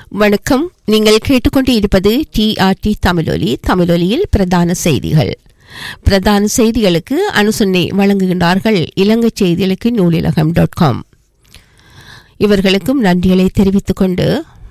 வணக்கம் நீங்கள் கேட்டுக்கொண்டு இருப்பது டிஆர்டி தமிழொலி தமிழொலியில் பிரதான செய்திகள் பிரதான செய்திகளுக்கு அனுசரணை வழங்குகின்றார்கள் இலங்கை செய்திகளுக்கு நூலிலகம் டாட் காம் இவர்களுக்கும் நன்றிகளை தெரிவித்துக் கொண்டு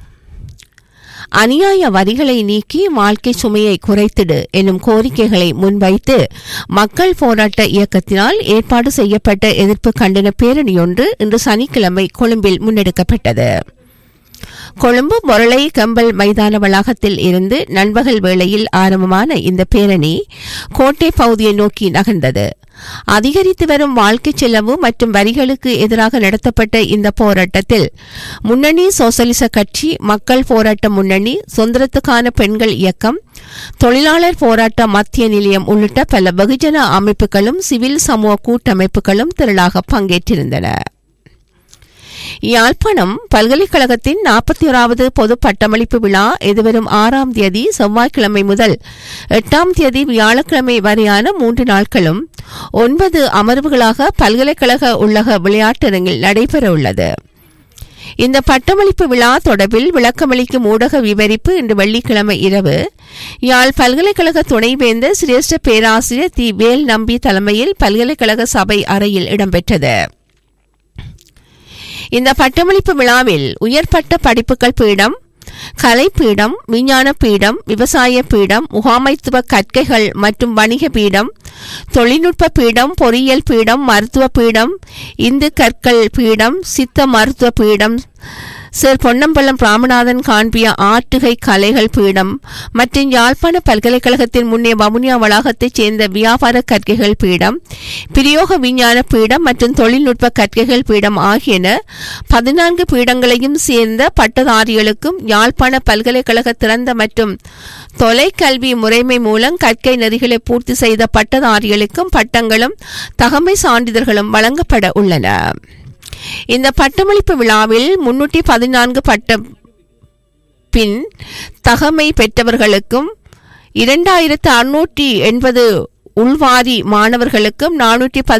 அநியாய வரிகளை நீக்கி வாழ்க்கை சுமையை குறைத்திடு எனும் கோரிக்கைகளை முன்வைத்து மக்கள் போராட்ட இயக்கத்தினால் ஏற்பாடு செய்யப்பட்ட எதிர்ப்பு கண்டன பேரணியொன்று இன்று சனிக்கிழமை கொழும்பில் முன்னெடுக்கப்பட்டது கொழும்பு மொரளை கம்பல் மைதான வளாகத்தில் இருந்து நண்பகல் வேளையில் ஆரம்பமான இந்த பேரணி கோட்டை பகுதியை நோக்கி நகர்ந்தது அதிகரித்து வரும் வாழ்க்கை செலவு மற்றும் வரிகளுக்கு எதிராக நடத்தப்பட்ட இந்த போராட்டத்தில் முன்னணி சோசலிச கட்சி மக்கள் போராட்ட முன்னணி சுதந்திரத்துக்கான பெண்கள் இயக்கம் தொழிலாளர் போராட்ட மத்திய நிலையம் உள்ளிட்ட பல வெகுஜன அமைப்புகளும் சிவில் சமூக கூட்டமைப்புகளும் திரளாக பங்கேற்றிருந்தன யாழ்ப்பாணம் பல்கலைக்கழகத்தின் நாற்பத்தி ஓராவது பொது பட்டமளிப்பு விழா எதிர்வரும் ஆறாம் தேதி செவ்வாய்க்கிழமை முதல் எட்டாம் தேதி வியாழக்கிழமை வரையான மூன்று நாட்களும் ஒன்பது அமர்வுகளாக பல்கலைக்கழக உள்ளக விளையாட்டரங்கில் நடைபெறவுள்ளது இந்த பட்டமளிப்பு விழா தொடர்பில் விளக்கமளிக்கும் ஊடக விவரிப்பு இன்று வெள்ளிக்கிழமை இரவு யாழ் பல்கலைக்கழக துணைவேந்தர் சிரேஷ்ட பேராசிரியர் தி வேல் நம்பி தலைமையில் பல்கலைக்கழக சபை அறையில் இடம்பெற்றது இந்த பட்டமளிப்பு விழாவில் உயர்பட்ட படிப்புகள் பீடம் கலை பீடம் விஞ்ஞான பீடம் விவசாய பீடம் முகாமைத்துவ கற்கைகள் மற்றும் வணிக பீடம் தொழில்நுட்ப பீடம் பொறியியல் பீடம் மருத்துவ பீடம் இந்து கற்கள் பீடம் சித்த மருத்துவ பீடம் சர் பொன்னம்பலம் ராமநாதன் காண்பிய ஆட்டுகை கலைகள் பீடம் மற்றும் யாழ்ப்பாண பல்கலைக்கழகத்தின் முன்னே வவுனியா வளாகத்தைச் சேர்ந்த வியாபார கற்கைகள் பீடம் பிரயோக விஞ்ஞான பீடம் மற்றும் தொழில்நுட்ப கற்கைகள் பீடம் ஆகியன பதினான்கு பீடங்களையும் சேர்ந்த பட்டதாரிகளுக்கும் யாழ்ப்பாண பல்கலைக்கழக திறந்த மற்றும் தொலைக்கல்வி முறைமை மூலம் கற்கை நெறிகளை பூர்த்தி செய்த பட்டதாரிகளுக்கும் பட்டங்களும் தகமை சான்றிதழ்களும் வழங்கப்பட உள்ளன இந்த பட்டமளிப்பு விழாவில் முன்னூற்றி பதினான்கு பட்ட பின் தகமை பெற்றவர்களுக்கும் இரண்டாயிரத்து அறுநூற்றி எண்பது உள்வாரி மாணவர்களுக்கும் நானூற்றி